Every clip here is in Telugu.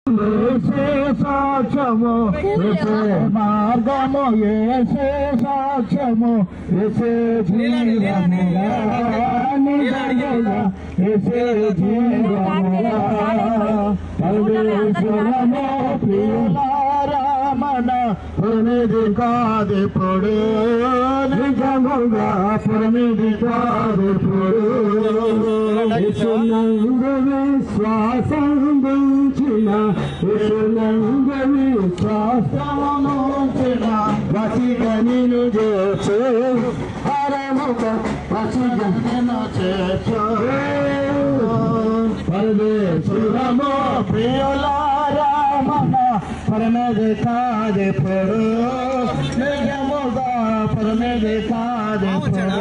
ఏసే సాక్ష్యము ఏసే మార్గము ఏసే సాక్ష్యము ఏసే జీవముగా నిజముగా ఏసే జీవముగా పరమేశ్వరము ప్రియులారా మన పురమిది కాదెప్పుడు నిజముగా పురమిది కాదెప్పుడు యేసునందు విశ్వాసం ఉంచిన యేసునందు విశ్వాసం ఉంచిన బతిగా నిన్ను చేసు హరముక బతిగా నిన్ను చేసు పరమేశ్వరము ప్రియులారా మన పరమేది కాదెప్పుడు నిజముగా పరమేది కాదెప్పుడు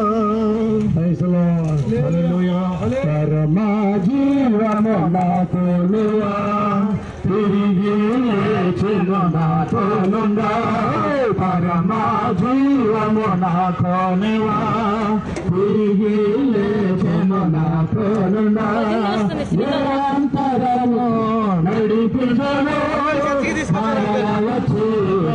పరమ జీవము నాతోనువా తిరిగి లేచిన నాతోనుండా పరమ జీవము నాతోనివా తిరిగి లేచిన నాతోనుండా నిరంతరము నడిపించను వచ్చి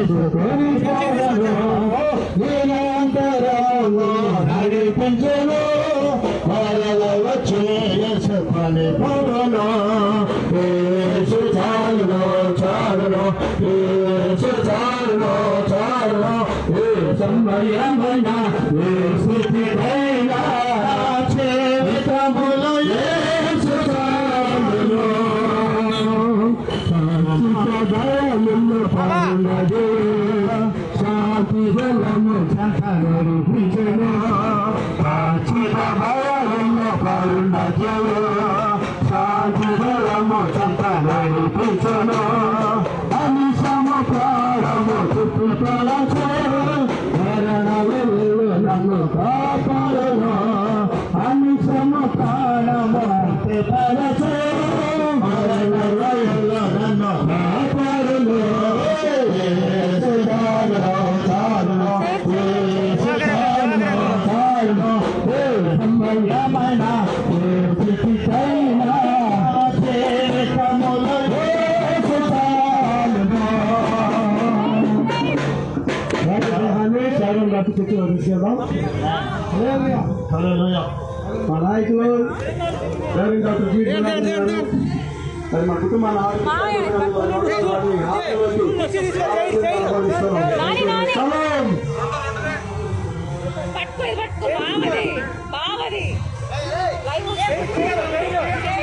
నిరంతరము నడిపించను మరల వచ్చి పని పవను ఏసు చాలును చాలును ఏసు చాలును చాలును ఏ సమయమైన ఏ స్థితికైనా చేతములు ఏసు చాలును శాంతిదయములు పాడునదే శాంతి బలము చంతనరిపించను ప్రాచీన భయములు పాడునదే శాంతి బలము చంతనరిపించను అని సమప్రాణము చుట్టూ తలచే మరణ వెళ్ళు నన్ను కాపాడును అని సమప్రాణము అంతే తలచే మరణ వెళ్ళు నన్ను కాపాడును యేసు చాలును, చాలును, యేసు చాలును, చాలును, ఏ సమయమైన ఏ స్థితికైనా చేతములు యేసు చాలును. శరణం రక్తి చెట్టు వదిలేసేద్దాం మా నాయకులు డ్రైవింగ్ డాక్టర్ జీ జనార్దన్ గారు, అది మా కుటుంబాల సలాం పట్టుకో ఇది పట్టుకో బావది బావది లైవ్ వస్తుంది.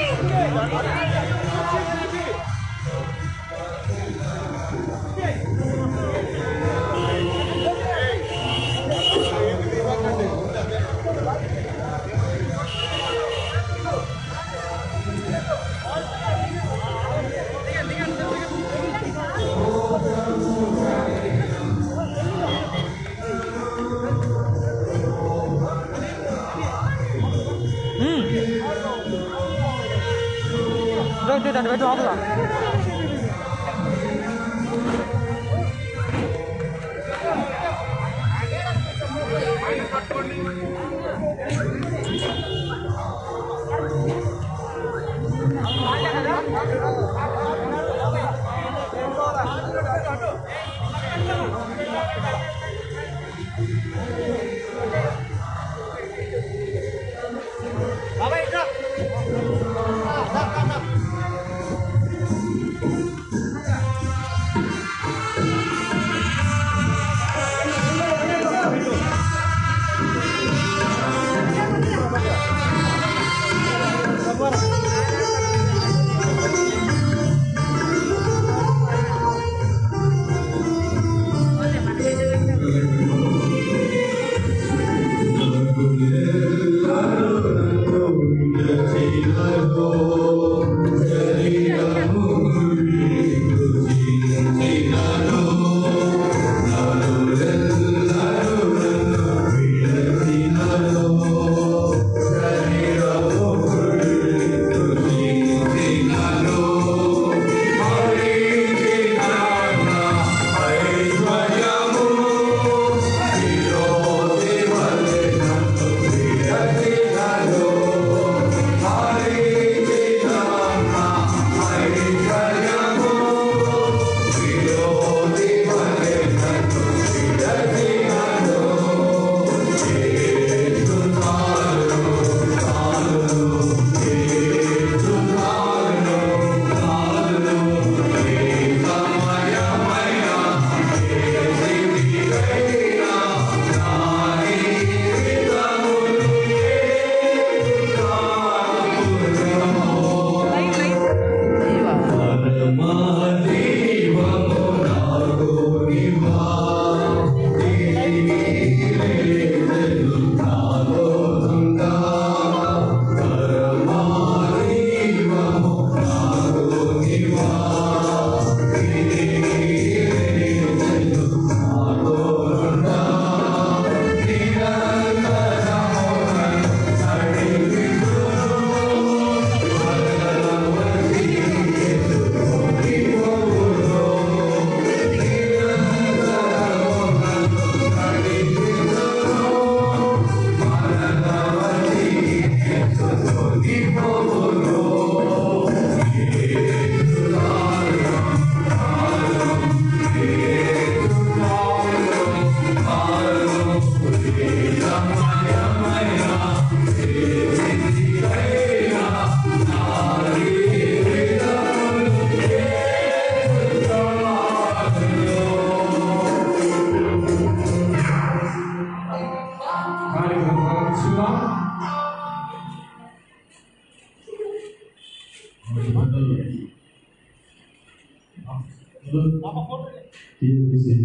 టీఎంసీ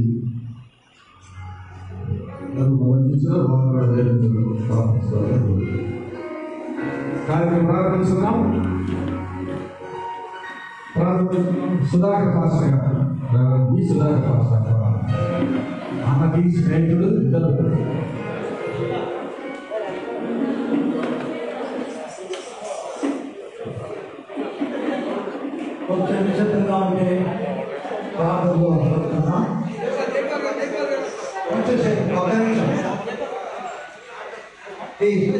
నన్ను గమనించిన వారు కార్యక్రమం ప్రారంభిస్తున్నాం ప్రారంభిస్తున్నాం సుధాకర్ పాస్టర్ గారు రెవరెండ్ బి సుధాకర్ పాస్టర్ గారు అన్నకి స్నేహితుడు ఇద్దరు కొంచెం నిశ్శబ్దంగా ఉంటే ప్రార్థనలో అనుకుంటున్నాం కొంచెం సేపు ఒక నిమిషం ప్లీజ్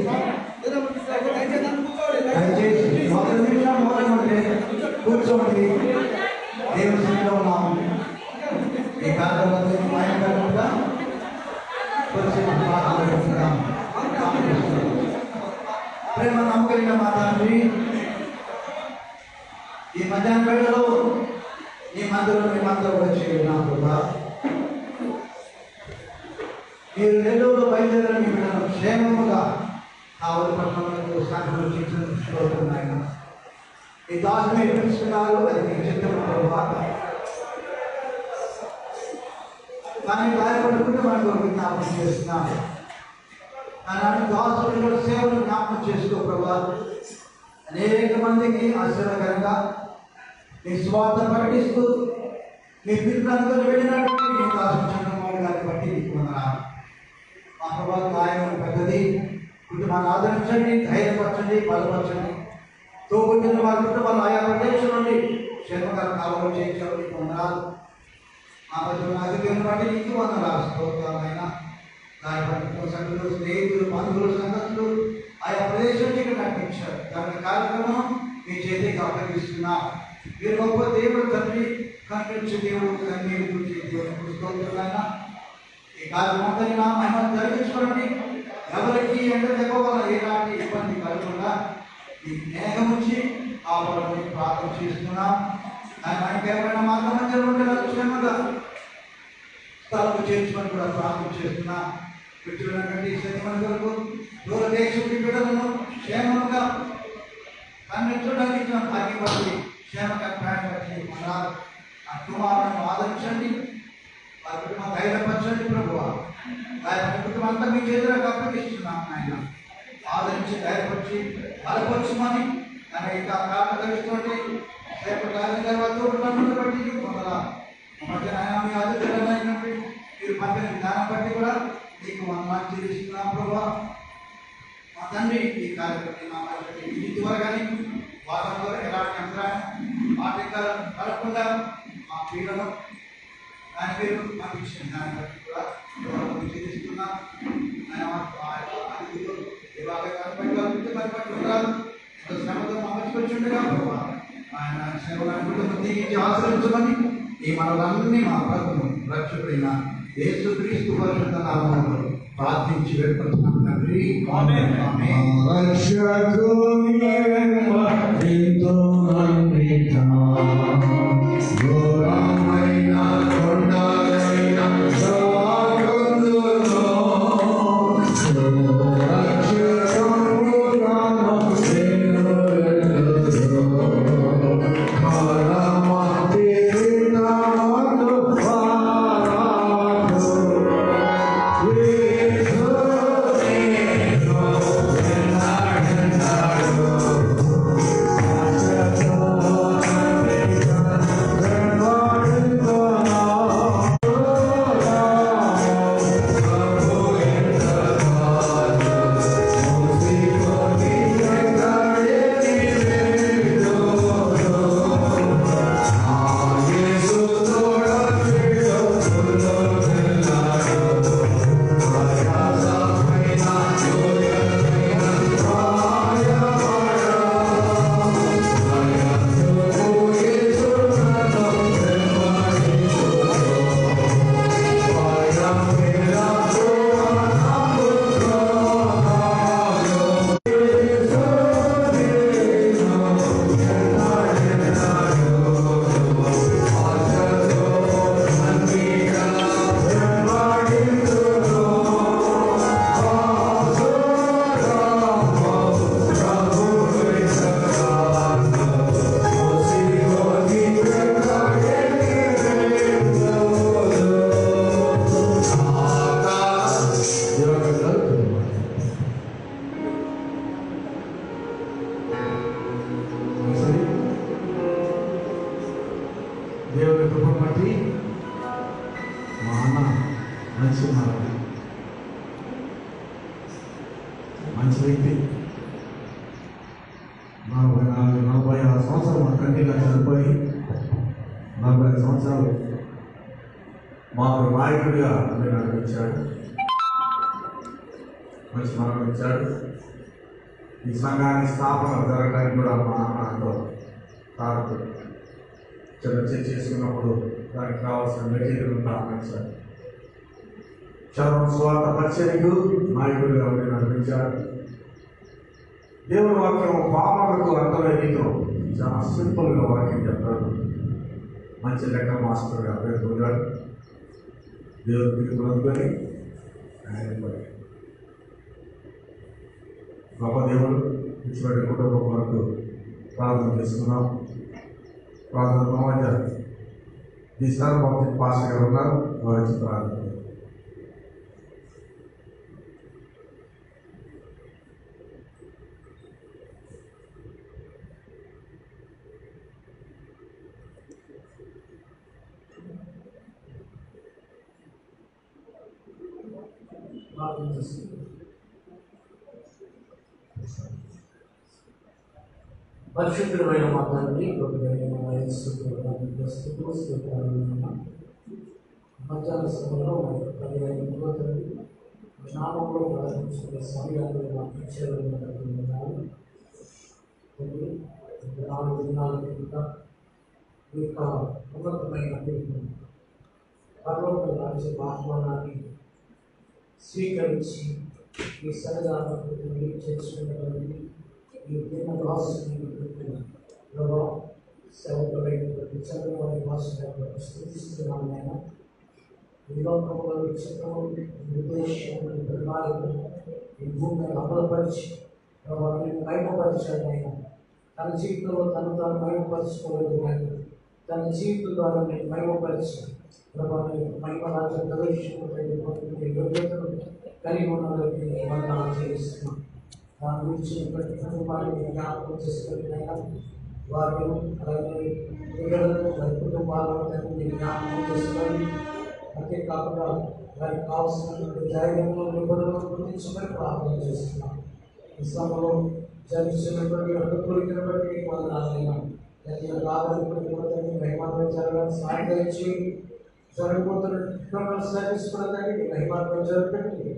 దయచేసి ఒక నిమిషం మౌనం ఉంటే కూర్చోండి దేవుని స్థితిలో ఉన్నాము ఈ కార్యక్రమంలో భయంకరంగా కొంచెం ప్రార్థన ప్రేమ నమ్మకమైన మా తండ్రి ఈ మధ్యాహ్న వేళలో నీ మందిరం మీ మందిరం వచ్చి నా ప్రభా మీరు నెల్లూరు బయలుదేరిన మీ బిడ్డను క్షేమముగా కావలి పట్టణంలో సంరక్షించుకుంటున్నాయన ఈ దాసు మీరు పిలుస్తున్నారు అది మీ చిత్తం ప్రభా కానీ గాయపడుకుంటే మనకు ఒక జ్ఞాపకం చేస్తున్నాను కానీ దాసులు కూడా సేవలు జ్ఞాపకం చేసుకో ప్రభా అనేక మందికి ఆశ్చర్యకరంగా నీ స్వార్థ ప్రకటిస్తూ నీ పిల్లలతో వెళ్ళినటువంటి నీ దాసు చంద్రబాబు గారిని బట్టి నీకు వందనాలు మా ప్రభావ గాయం పెద్దది కుటుంబాన్ని ఆదరించండి ధైర్యపరచండి బలపరచండి తోబుట్టిన వారి కుటుంబాలు ఆయా ప్రదేశం నుండి క్షేమకర కాలంలో చేయించారు నీకు వందనాలు మా మధ్య అధికారులను బట్టి నీకు వందనాలు స్తోత్రాలైనా గాయపడుతున్న సంఘులు స్నేహితులు బంధువులు సంగతులు ఆయా ప్రదేశం ఇక్కడ నడిపించారు దాని కార్యక్రమం మీ చేతికి అప్పగిస్తున్నా మీరు గొప్ప దేవుడు తండ్రి కనిపించే దేవుడు కన్నీరు గురించి దేవుడు స్తోత్రులైనా ఈ కార్యక్రమంతో నా మహిమ జరిగించుకోండి ఎవరికి ఎండ తెగవల ఏలాంటి ఇబ్బంది కలగకుండా ఈ మేఘం నుంచి కాపాడమని ప్రార్థన చేస్తున్నాం ఆయన మనకి ఎవరైనా మార్గం మధ్యలో ఉంటే క్షేమంగా స్థలం చేర్చుకొని కూడా ప్రార్థన చేస్తున్నా విడుదలైనటువంటి శనిమని కొరకు దూర దేశం బిడ్డలను క్షేమంగా కన్నించడానికి ఇచ్చిన భాగ్యం బట్టి క్షేమంగా ప్రయాణపట్టి మనాలు ఆ కుమారులను ఆదరించండి వారి కుటుంబం ధైర్యపరచండి ప్రభు వారి కుటుంబం అంతా మీ చేతులకు అప్పగిస్తున్నాం ఆయన ఆదరించి ధైర్యపరిచి బలపరచమని తన ఇంకా కారణం తెలుసుకోండి రేపు కార్యం తర్వాత నన్ను బట్టి కొందర మధ్య ఆయన మీ ఆదిత్యులైనటువంటి మీరు పంపిన విధానం బట్టి కూడా నీకు వందనాలు చెల్లిస్తున్నాం ప్రభా మా తండ్రి ఈ కార్యక్రమం మా మధ్య ఇంటి వరకు కానీ వారంలో ఎలాంటి అంతరాయం ఆటంకాలను కలగకుండా మా పీడను దాని పేరు మాకు ఇచ్చిన దాన్ని బట్టి కూడా వందనాలు చెల్లిస్తున్నాం ఆయన మా అతిథులు విభాగ కార్యక్రమాలు మరి బట్టి వందనాలు ఎంతో శ్రమతో అమర్చుకొచ్చుండగా ప్రభా ఆయన సేవలను దీనికి ఆశ్రయించమని ఈ మనలన్నీ మా ప్రభుత్వం రక్షకుడైన యేసు క్రీస్తు పరిశుద్ధ నామములో ప్రార్థించి వేడుకుంటున్నాం తండ్రి ఆమేన్ ఆమేన్ రక్షకుని ఎంతో అన్నిట ఘోరమైన కొండలైన సాగందులో రక్షకుడు నామ సేనులెందరో పరమతి నామను వారాను యేసు దేవుని కృప బట్టి మా అన్న మంచి ఉన్నారు మంచి వ్యక్తి నలభై నాలుగు నలభై ఆరు సంవత్సరాలు మా తండ్రిగా చనిపోయి నలభై ఐదు సంవత్సరాలు మాకు నాయకుడిగా అన్ని నడిపించాడు మంచి మరణం ఇచ్చాడు ఈ సంఘానికి స్థాపన జరగడానికి కూడా మా నాన్నతో తారకు చిన్న చర్చ చేసుకున్నప్పుడు దానికి కావాల్సిన మెటీరియల్ ప్రారంభించాడు చర్మ స్వార్థ పరిచయకు నాయకుడిగా ఉండి నడిపించాడు దేవుడి వాక్యం పాపలకు అర్థమయ్యే రీతిలో చాలా సింపుల్గా వాక్యం చెప్తాడు మంచి లెక్క మాస్టర్గా పేరు పొందాడు దేవుడి పిలుపు అందుకొని ఆయన పడి గొప్ప దేవుడు ఇచ్చినటువంటి కుటుంబం వరకు ప్రార్థన చేసుకున్నాం ప్రార్థన మధ్య ఈ సర్వభక్తి పాస్ గారు ఉన్నారు వారి నుంచి ప్రార్థన చేద్దాం. ప్రార్థన చేసుకుందాం. పరిశుద్ధమైన మా తండ్రి గొప్పదైన మా యేసు ప్రభువుని స్తుతులు, స్తోత్రాలు నాయనా. మధ్యాహ్న సమయంలో మా యొక్క పదిహేను మూడో తండ్రి మీ నామంలో ప్రారంభించుకునే సమయాన్ని మాకు ఇచ్చేవారు తండ్రి ఈ నాలుగు దినాల కింద మీ యొక్క ఉన్నతమైన పిలుపును, పరలోక రాజ్య ఆహ్వానాన్ని స్వీకరించి ఈ సరదాన్ని చేసుకున్నటువంటి ఈ దిన రాసుని ప్రభావ సేవకులైనటువంటి చంద్రబాబు భాషను స్థుతిస్తున్నాను నేను ఈ లోకంలో విచిత్రము ఉద్దేశము ప్రణాళిక ఈ భూమిని అమలుపరిచి ప్రభావాన్ని మైమపరిచాడు ఆయన తన జీవితంలో తను తాను మైమపరచుకోలేదు ఆయన తన జీవితం ద్వారా నేను మైమపరిచి ప్రభావాన్ని మహిమ రాజ్యం ప్రవేశించుకునే యోగ్యతను కలిగి ఉన్నదానికి వందనాలు చేస్తున్నాను దాని గురించి ప్రతి కుటుంబాన్ని జ్ఞాపకం చేసుకుంటున్నాయినా వారు అలాగే పిల్లలను వారి కుటుంబాలను తండ్రి జ్ఞాపకం చేసుకొని అంతేకాకుండా వారికి కావాల్సినటువంటి ధైర్యంలో నిబంధనలు గుర్తించుకొని ప్రార్థన చేస్తున్నాం ఈ సమయంలో జరుగుతున్నటువంటి అనుకూలికను బట్టి నీకు వందనాలైనా ప్రతి రాబడి కూడా తండ్రి మహిమాత్మ జరగాలని సహాయం చేయండి జరగబోతున్న క్రిమినల్ సర్వీస్ కూడా తండ్రి మహిమాత్మ జరగబెట్టి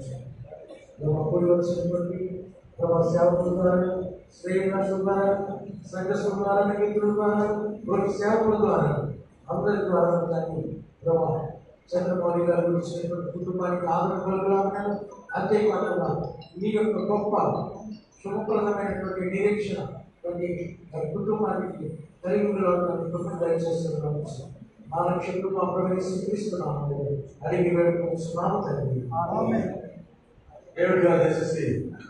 అప్పుడు వచ్చినటువంటి ప్రభా సేవకుల ద్వారా శ్రేయరాజుల ద్వారా సంఘస్థుల ద్వారా మిత్రుల ద్వారా కొన్ని సేవకుల ద్వారా అందరి ద్వారా దాన్ని ప్రభా చంద్రమౌళి గారు గురించినటువంటి కుటుంబానికి ఆదరణ అంతేకాకుండా మీ యొక్క గొప్ప శుభప్రదమైనటువంటి నిరీక్షణ ప్రతి కుటుంబానికి కలిగి ఉండడానికి కృపను దయచేస్తున్నాము మా రక్షకుడు మా ప్రవేశం క్రీస్తున్నాము అడిగి వేడుకుంటున్నాము తండ్రి దేవుడి గారు దయచేసి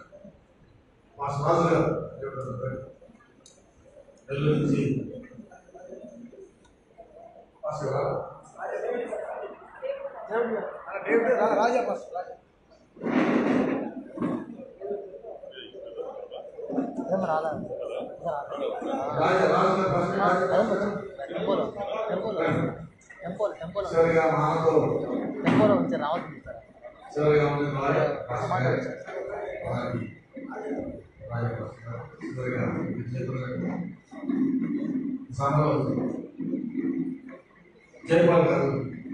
మా శ్వాస గారు దేవుడు గారు నెల్లూరు నుంచి పాస్టర్ గారు రాజా రాజు గారు పాస్టర్ గారు టెంపోలో టెంపోలో టెంపోలో టెంపోలో చివరిగా మాతో టెంపోలో వచ్చి రావద్దు సార్ చివరిగా ఉంది రాజా పాస్టర్ గారు వారికి రాజా పాస్టర్ గారు చివరిగా మీ చేతులు కట్టుకోండి. ఈ సమయంలో జయపాల్ గారు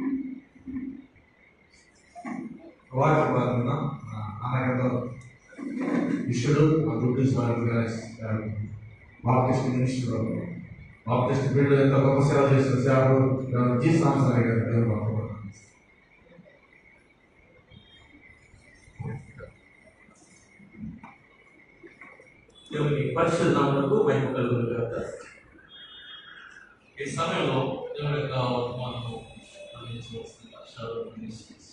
వారికి ప్రార్థన అన్నగంలో విష్ణుడు ఆ గుడ్డు స్వామి గారు బాప్టిస్ట్ మినిస్టర్ బాప్టిస్ట్ బిడ్డ ఎంత గొప్ప సేవ చేసిన సేవలు జీ సాంసరాయ్ గారు దేవుడు బాగుపడుతుంది దేవుని పరిశుద్ధ నామమునకు మహిమ కలుగును గాక ఈ సమయంలో దేవుని యొక్క వర్తమానము అందించవలసిన కష్టాలు మినిస్ట్రీస్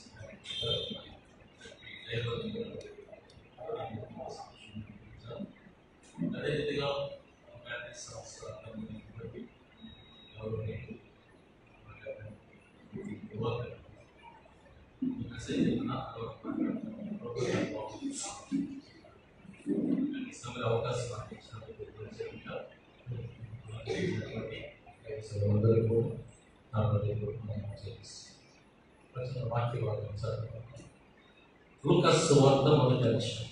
అదేవిధంగా బ్యాటరీ సంస్థ బట్టి గౌరవనీయులు యువకులు ఈ మెసేజ్ ఈ సమయంలో అవకాశం నాకు ఇచ్చినందుకు కృతజ్ఞతలు. చేసినటువంటి సోదరులకు నా హృదయపూర్వకంగా చేయిస్తాను వచ్చిన వాక్య భాగం చదువు లూకస్ వార్త మొదటి అధ్యాయం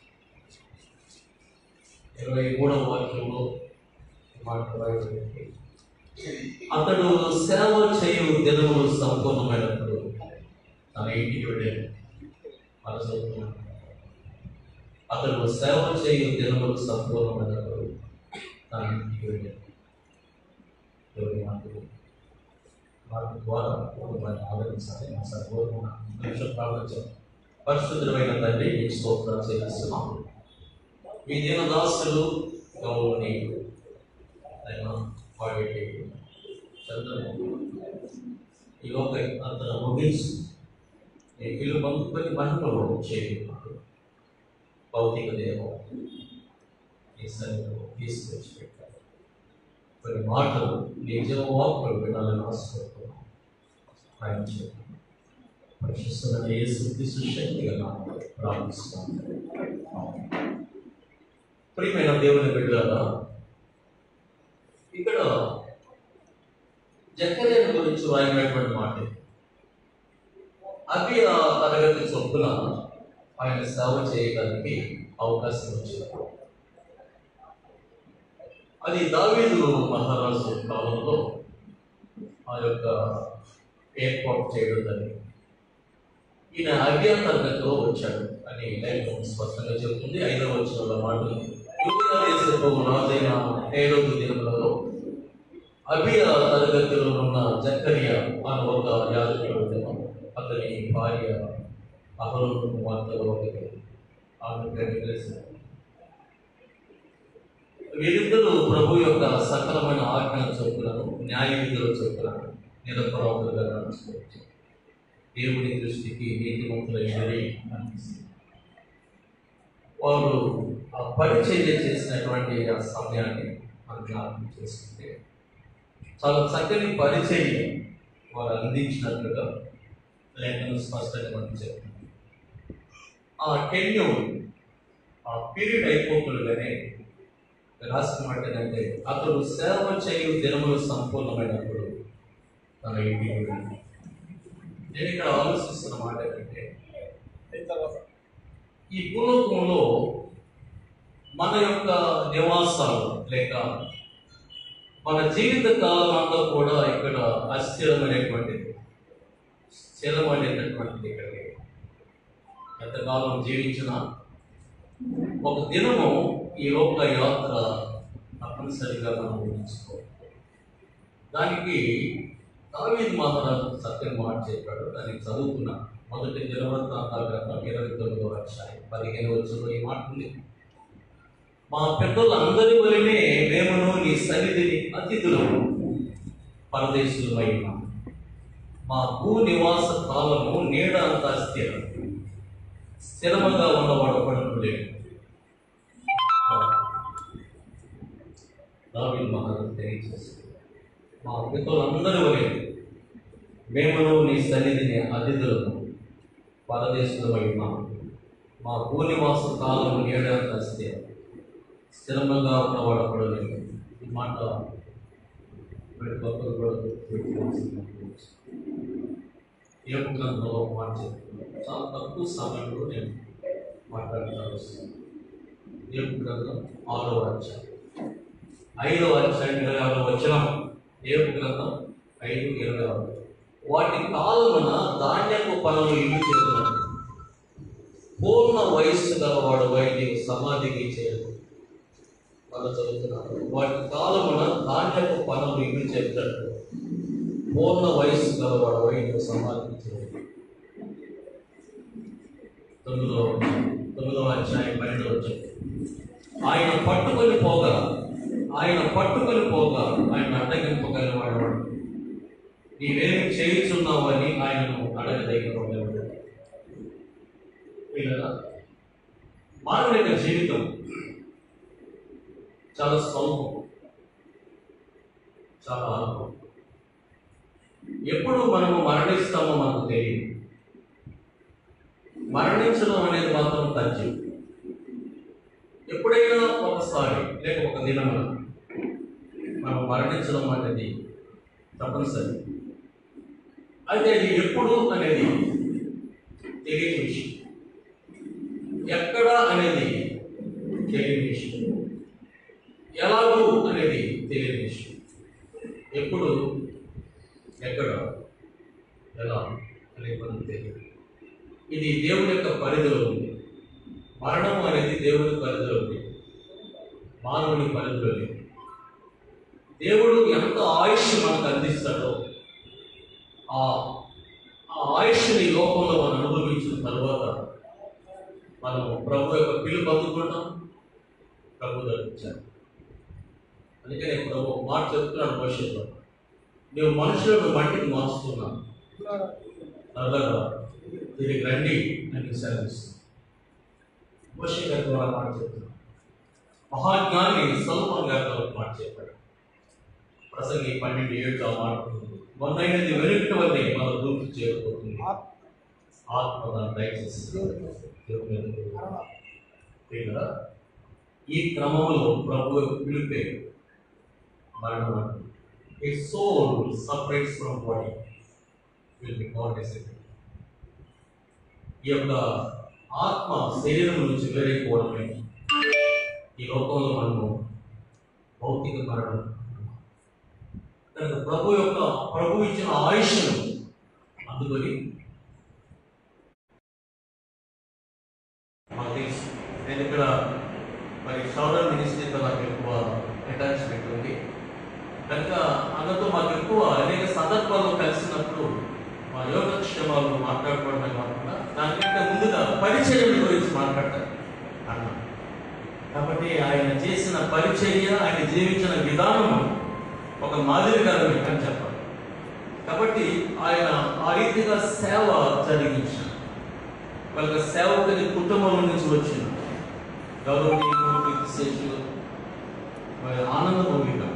ఇరవై మూడవ వాక్యంలో ఈ మాట రాయబడింది అతడు సేవ చేయు దినములు సంపూర్ణమైనప్పుడు తన ఇంటికి వెళ్ళాడు మన చదువుతున్నాడు అతడు సేవ చేయు దినములు సంపూర్ణమైనప్పుడు తన ఇంటికి వెళ్ళాడు ఎవరి మాటలు వాటి ద్వారా వారిని ఆదరించాలి నా సర్వోత్తమ నిమిషం ప్రార్థించాం పరిశుద్ధమైన తండ్రి మీ స్తోత్రాలు చేస్తున్నాం మీ దీనదాసులు గౌరవనీయులు ఆయన వాడి చంద్రబాబు ఈ లోక అంతన ముగించి నీ ఇల్లు పంపుకొని మహిమలో చేయున్నాడు భౌతిక దేవం ఈ సన్నిధిలో తీసుకొచ్చి పెట్టారు కొన్ని మాటలు నీ జీవవాకులు వినాలని ఆశపడుతున్నాం ఆయన చెప్పాను పరిశుద్ధమైన యేసు క్రీస్తు శక్తిగా నామములో ప్రార్థిస్తున్నాను ప్రియమైన దేవుని బిడ్డలారా ఇక్కడ జక్కలేని గురించి రాయనటువంటి మాట ఇది. అవి ఆ తరగతి చొప్పున ఆయన సేవ చేయడానికి అవకాశం వచ్చింది అది దావీదు మహారాజు కాలంలో ఆ యొక్క ఏర్పాటు చేయడం జరిగింది ఈయన అవ్య తరగతిలో వచ్చాడు అని లేఖనం స్పష్టంగా చెబుతుంది ఐదవ వచ్చిన మాటలు యూదా దేశపు రాజైన ఏడవ దినములలో అభియ తరగతిలో ఉన్న జక్కరియా అని ఒక యాజకుడు ఉండేను. అతని భార్య అహరోను కుమార్తెలో ఒకటి ఆమె పేరు తెలిసి వీరిద్దరూ ప్రభు యొక్క సకలమైన ఆజ్ఞ చొప్పులను న్యాయ విధుల చొప్పులను నిరపరాధులుగా నడుచుకోవచ్చు దేవుని దృష్టికి నీతిమంతులైనది అనిపిస్తుంది వారు ఆ పరిచర్య చేసినటువంటి ఆ సమయాన్ని మనం జ్ఞాపకం చేసుకుంటే చాలా చక్కని పరిచర్య వారు అందించినట్లుగా లేఖనం స్పష్టంగా మనం చెప్తుంది ఆ టెన్యూర్ ఆ పీరియడ్ అయిపోతుండగానే రాసిన మాట ఏంటంటే అతడు సేవ చేయు దినములు సంపూర్ణమైనప్పుడు తన ఇంటికి వెళ్ళాడు నేను ఇక్కడ ఆలోచిస్తున్న మాట ఏంటంటే ఈ భూలోకంలో మన యొక్క నివాసాలు లేక మన జీవిత కాలం అంతా కూడా ఇక్కడ అస్థిరమైనటువంటిది స్థిరమైనటువంటిది ఇక్కడ లేదు. ఎంతకాలం జీవించినా ఒక దినము ఈ లోక యాత్ర తప్పనిసరిగా మనం ఊహించుకోవాలి దానికి దావీద్ మహారాజు సత్యం మాట చెప్పాడు దాన్ని చదువుకున్నా మొదటి దినవృత్తాంతాల గ్రంథం ఇరవై తొమ్మిదో అధ్యాయం పదిహేను వచ్చిన ఈ మాట ఉంది మా పెద్దలందరి వలనే మేమును నీ సన్నిధిని అతిథులము పరదేశులమై ఉన్నాం మా భూ నివాస కాలము నీడ అంత స్థిరం స్థిరముగా ఉన్నవాడు పడుకు లేడు దావీద్ మహారాజు తెలియజేస్తుంది మా పితరులందరి వలె మేమును నీ సన్నిధిని అతిథులను పరదేశులమై ఉన్నాం మా భూనివాస కాలము నీడంత స్థిరం స్థిరంగా ఉన్నవాడు పడలేదు ఈ మాట ప్రతి ఒక్కరు కూడా గుర్తుపెట్టుకోవాల్సిన విషయం. ఏ గ్రంథంలో ఒక మాట చెప్తున్నాను చాలా తక్కువ సమయంలో నేను మాట్లాడుతాను వస్తున్నాను ఏ గ్రంథం ఆరో అధ్యాయం ఐదవ అధ్యాయం ఇరవై ఆరో వచనం ఏ గ్రంథం ఐదు ఇరవై ఆరు వాటి కాలమున ధాన్యపు పనులు ఇల్లు చేస్తున్నారు పూర్ణ వయస్సు గలవాడు వైద్యు సమాధికి చేరు వాళ్ళు చదువుతున్నారు వాటి కాలమున ధాన్యపు పనులు ఇల్లు చేస్తున్నట్టు పూర్ణ వయస్సు గలవాడు వైద్యు సమాధికి చేరు తొమ్మిదో తొమ్మిదవ అధ్యాయం పన్నెండవ వచ్చాయి ఆయన పట్టుకొని పోగా ఆయన పట్టుకొని పోగా ఆయన అడ్డగింపగలిగిన వాడు నీవేమి చేయుచున్నావు అని ఆయనను అడగదగినవాడు పిల్లల మానవుని యొక్క జీవితం చాలా స్వల్పం చాలా అల్పం ఎప్పుడు మనము మరణిస్తామో మనకు తెలియదు మరణించడం అనేది మాత్రం తథ్యం ఎప్పుడైనా ఒకసారి లేక ఒక దినమున మనం మరణించడం అనేది తప్పనిసరి అయితే అది ఎప్పుడు అనేది తెలియని విషయం ఎక్కడ అనేది తెలియని విషయం ఎలాగూ అనేది తెలియని విషయం ఎప్పుడు ఎక్కడ ఎలా అనేది మనకు తెలియదు ఇది దేవుని యొక్క పరిధిలో ఉంది మరణం అనేది దేవుని పరిధిలో ఉంది మానవుని పరిధిలో లేదు దేవుడు ఎంత ఆయుష్ మనకు అందిస్తాడో ఆ ఆ ఆయుష్ని ఈ లోకంలో మనం అనుభవించిన తర్వాత మనము ప్రభు యొక్క పిలుపు అందుకుంటాం ప్రభు ధరించాం అందుకనే ప్రభు ఒక మాట చెప్తున్నాడు భవిష్యత్తులో నువ్వు మనుషులను మట్టికి మార్చుతున్నావు నల్లగా తిరిగి రండి అని సెలవిస్తుంది మోషే గారి ద్వారా మాట చెప్తున్నాను మహాజ్ఞాని సల్మాన్ గారితో ఒక మాట చెప్పాడు ప్రసంగి పన్నెండు ఏడుగా మాట్లాడుతుంది మొన్నైనది వెనుకటి వల్లే మన గుర్తు చేరుకోతుంది ఆత్మ దాన్ని దయచేస్తుంది దేవుని మీద ప్రియులారా, ఈ క్రమంలో ప్రభు యొక్క పిలిపే మరణం అంటే a soul separates from body will be God ఈ యొక్క ఆత్మ శరీరం నుంచి వేరైపోవడమే ఈ లోకంలో మనము భౌతిక మరణం కనుక ప్రభు యొక్క ప్రభు ఇచ్చిన ఆయుష్ను అందుకొని మాకు తెలుసు నేను ఇక్కడ మరి షౌరల్ మినిస్ట్రీతో నాకు ఎక్కువ అటాచ్మెంట్ ఉంది కనుక అన్నతో మాకు ఎక్కువ అనేక సందర్భాల్లో కలిసినప్పుడు మా యోగక్షేమాలు మాట్లాడుకోవడమే కాకుండా దానికంటే ముందుగా పరిచయం గురించి మాట్లాడతారు అన్న కాబట్టి ఆయన చేసిన పరిచర్య ఆయన జీవించిన విధానము ఒక మాదిరికరమే అని చెప్పాలి కాబట్టి ఆయన ఆ రీతిగా సేవ జరిగించారు వాళ్ళకి సేవకుని కుటుంబం నుంచి వచ్చిన గౌరవనీయులు కీర్తిశేషులు మరి ఆనందభూమిగా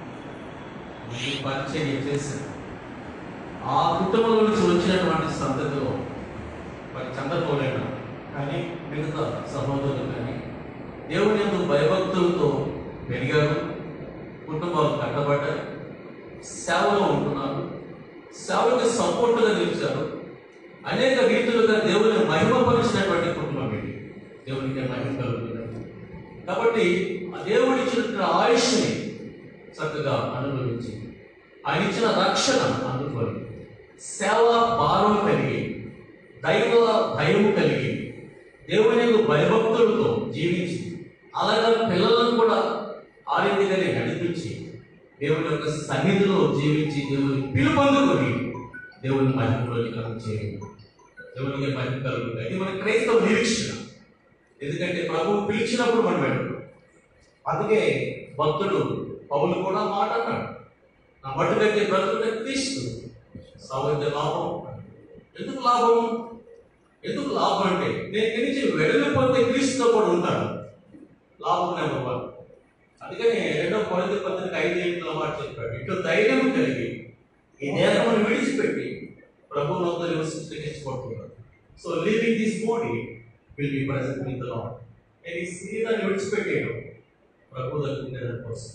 ఈ పరిచర్య చేశారు ఆ కుటుంబం నుంచి వచ్చినటువంటి సంతతిలో మరి చంద్రపోలేన కానీ మిగతా సహోదరులు కానీ దేవుని యందు భయభక్తులతో పెరిగారు కుటుంబాలు కట్టబడ్డాయి సేవలో ఉంటున్నారు సేవకి సపోర్టుగా నిలిచారు అనేక రీతులుగా దేవుని మహిమపరిచినటువంటి కుటుంబం ఇది దేవునికి మహిమ కలుగుతుంది కాబట్టి ఆ దేవుడు ఇచ్చినటువంటి ఆయుష్ని చక్కగా అనుభవించి ఆయన ఇచ్చిన రక్షణ అందుకొని సేవ భారం కలిగి దైవ భయం కలిగి దేవుని యొక్క భయభక్తులతో జీవించి అలాగే పిల్లలను కూడా ఆ రీతిగానే నడిపించి దేవుని యొక్క సన్నిధిలో జీవించి దేవుని పిలుపొందుకొని దేవుని మహిమలోకి కలుగు చేయండి దేవునికి మహిమ కలుగుతుంది ఇది మన క్రైస్తవ నిరీక్షణ ఎందుకంటే ప్రభువు పిలిచినప్పుడు మనం వెళ్ళడం అందుకే భక్తుడు పౌలు కూడా మాట అన్నాడు నా మట్టు కంటే బ్రతుకునే క్రీస్తు సావైతే లాభం ఎందుకు లాభం ఎందుకు లాభం అంటే నేను ఇక్కడి నుంచి వెళ్ళిపోతే క్రీస్తుతో కూడా ఉంటాను లాభం నెంబర్ వన్ అందుకని రెండో కొరింథీ పత్రిక ఐదు ఏళ్ళ మాట చెప్పాడు ఇటు ధైర్యం కలిగి ఈ దేహమును విడిచిపెట్టి ప్రభు నొద్ద నివసించుకుంటున్నాడు so living this body will be present with Lord నేను ఈ శరీరాన్ని విడిచిపెట్టాను ప్రభు దగ్గర ఉండేదాని కోసం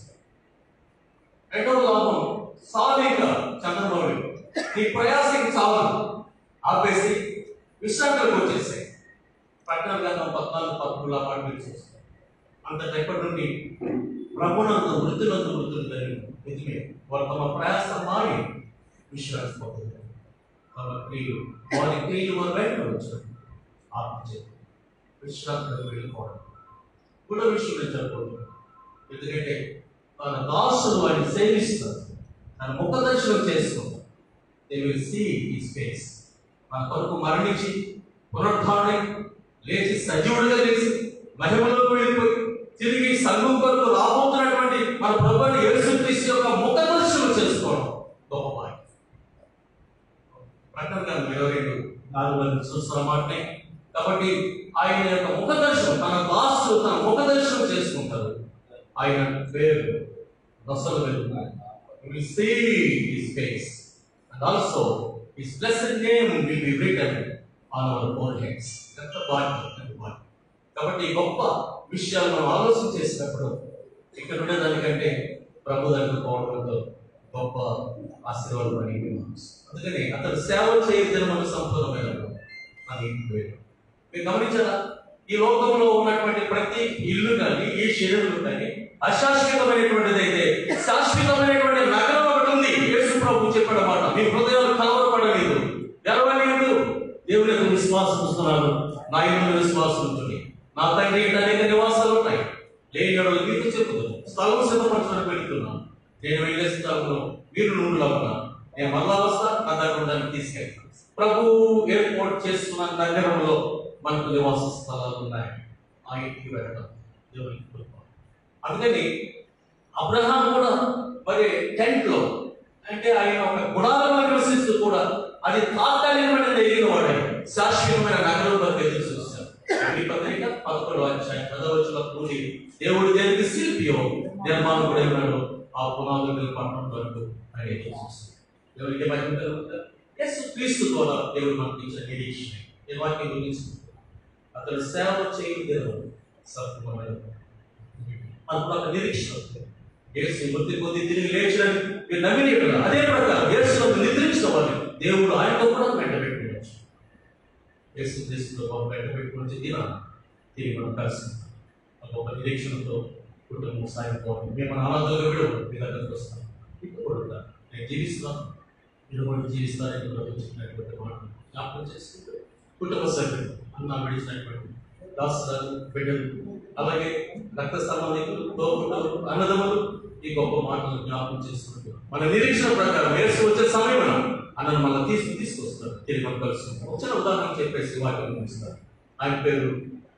రెండవ లాభం సాధిక చంద్రబాబు నీ ప్రయాసకి చావదు ఆపేసి విశ్రాంతిలోకి వచ్చేసాయి పట్టణ గంధం పద్నాలుగు పదమూడుల మాట మీరు చూస్తారు అంత ఎప్పటి నుండి ప్రభునంత వృత్తులంత వృత్తులు జరిగిన నిజమే వారు తమ ప్రయాస మారి విశ్రాంతి పొందుతారు తమ క్రియలు వారి క్రియలు వారు బయట వచ్చారు ఆత్మచే విశ్రాంతిలోకి వెళ్ళిపోవడం కూడా విషయం నేను చెప్పబోతున్నాను ఎందుకంటే తన దాసులు వారిని సేవిస్తారు తన ముఖ దర్శనం చేసుకుంటారు they will see his face మన కొరకు మరణించి పునరుద్ధారణై లేచి సజీవుడిగా లేచి మహిమలోకి వెళ్ళిపోయి తిరిగి సంఘం కొరకు రాబోతున్నటువంటి మన ప్రభుని యేసుక్రీస్తు యొక్క ముఖ దర్శనం చేసుకోవడం గొప్ప భాగ్యం ప్రకటన ఇరవై రెండు నాలుగు మంది చూస్తున్న మాటనే కాబట్టి ఆయన యొక్క ముఖ దర్శనం తన దాసులు తన ముఖ దర్శనం చేసుకుంటారు ఆయన పేరు నొసలు వెళ్తున్నాయి will see his face and also his blessed name will be written on our foreheads ఎంత భాగ్యం ఎంత భాగ్యం కాబట్టి ఈ గొప్ప విషయాలు మనం ఆలోచన చేసినప్పుడు ఇక్కడ ఉండేదానికంటే ప్రభు దగ్గర పోవడం ఎంతో గొప్ప ఆశీర్వాదం అని అందుకని అతడు సేవ చేయదని మన సంపూర్ణమైన అని ఇంటికి మీరు గమనించారా ఈ లోకంలో ఉన్నటువంటి ప్రతి ఇల్లు కానీ ఈ శరీరం కానీ అశాశ్వతమైనటువంటిది అయితే శాశ్వతమైనటువంటి నగరం ఒకటి ఉంది యేసు ప్రభు చెప్పిన మాట మీ హృదయాలు కలవరపడలేదు గెలవలేదు దేవుని యొక్క విశ్వాసం ఇస్తున్నాను నా ఇంట్లో విశ్వాసం ఉంటుంది నా తండ్రి ఇంటి అనేక నివాసాలు ఉన్నాయి లేని ఎడల మీకు చెప్పుతాను స్థలం సిద్ధపరచడానికి వెళ్తున్నాను నేను వెళ్ళే స్థలంలో మీరు నుండి నేను మళ్ళా వస్తా నా దగ్గర దాన్ని తీసుకెళ్తాను ప్రభు ఏర్పాటు చేస్తున్న నగరంలో మనకు నివాస స్థలాలు ఉన్నాయి ఆ ఇంటికి వెళ్ళడం దేవునికి కృప అందుకని అబ్రహాం కూడా మరి టెంట్ లో అంటే ఆయన ఒక గుడారంలో నివసిస్తూ కూడా అది తాత్కాలికమైన ఎదిగిన వాడే శాశ్వతమైన నగరంలోకి ఎదురు చూశారు ఈ పత్రిక పదకొండు అధ్యాయం పదవచ్చుల కూడి దేవుడు దేనికి శిల్పియో నిర్మాణం కూడా ఉన్నాడు ఆ పునాదులు పట్టణం వరకు ఆయన ఎదురు చూస్తారు దేవునికి మహిమ కలుగుతారు యేసు క్రీస్తు ద్వారా దేవుడు మనకి ఇచ్చిన నిరీక్షణ ఈ వాక్యం గురించి అతడు సేవ చేయలేదు సంపూర్ణమైన మనకు ఒక నిరీక్షణ ఉంది. యేసు మృతి పొంది తిరిగి లేచడానికి మీరు నమ్మిన ఎడల అదే ప్రకారం యేసులో నిద్రించిన వాళ్ళు దేవుడు ఆయనతో కూడా వెంట పెట్టుకోవచ్చు యేసు క్రీస్తుతో మనం వెంట పెట్టుకుని దిన తిరిగి మనం కలిసి ఒక నిరీక్షణతో కుటుంబం సాగిపోవాలి మేము మన ఆనందంగా కూడా మీ దగ్గరకు వస్తాం ఇప్పుడు కూడా ఉంటాం. నేను జీవిస్తున్నాను మీరు కూడా జీవిస్తారని కూడా చెప్పినటువంటి మాట జ్ఞాపకం చేసుకుంటూ కుటుంబ సభ్యులు అన్న విడిచినటువంటి దాసులు బిడ్డలు అలాగే రక్త సంబంధికులు తోబుట్టులు అన్నదమ్ములు ఈ గొప్ప మాటలు జ్ఞాపకం చేసుకుంటూ మన నిరీక్షణ ప్రకారం వేసి వచ్చే సమయం అన్నను మళ్ళీ తీసుకు తీసుకొస్తారు తిరిగి మనం కలుసుకుంటాం ఒక చిన్న ఉదాహరణ చెప్పేసి వాక్యం ముగిస్తారు ఆయన పేరు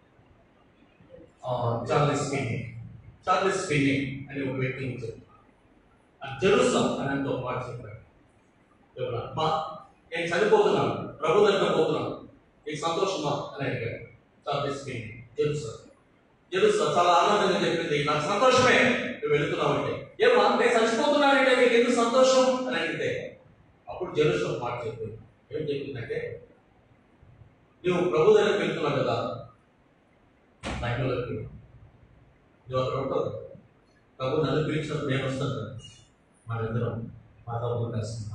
ఆ, చార్లెస్ ఫిన్నింగ్ చార్లెస్ ఫిన్నింగ్ అనే ఒక వ్యక్తి ఉంటారు జెరూసలం అని అంటే ఒక మాట చెప్పాడు ఎవరా మా నేను చనిపోతున్నాను ప్రభు దగ్గర పోతున్నాను నీకు సంతోషమా అని అడిగాడు చార్లెస్ ఫిన్నింగ్ జెరూసలం జెరూసలం చాలా ఆనందంగా చెప్పింది నాకు సంతోషమే నువ్వు వెళుతున్నావు అంటే ఏమా నేను చచ్చిపోతున్నానంటే నీకు ఎందుకు సంతోషం అని అడిగితే అప్పుడు జెరూసలం మాట చెప్పింది ఏం చెప్పిందంటే నువ్వు ప్రభు దగ్గరికి వెళ్తున్నావు కదా మహిళలోకి నువ్వు అక్కడ ఉంటావు ప్రభు నన్ను పిలిచినప్పుడు నేను వస్తాను కదా మన ఇద్దరం మాధవులు కలిస్తున్నాం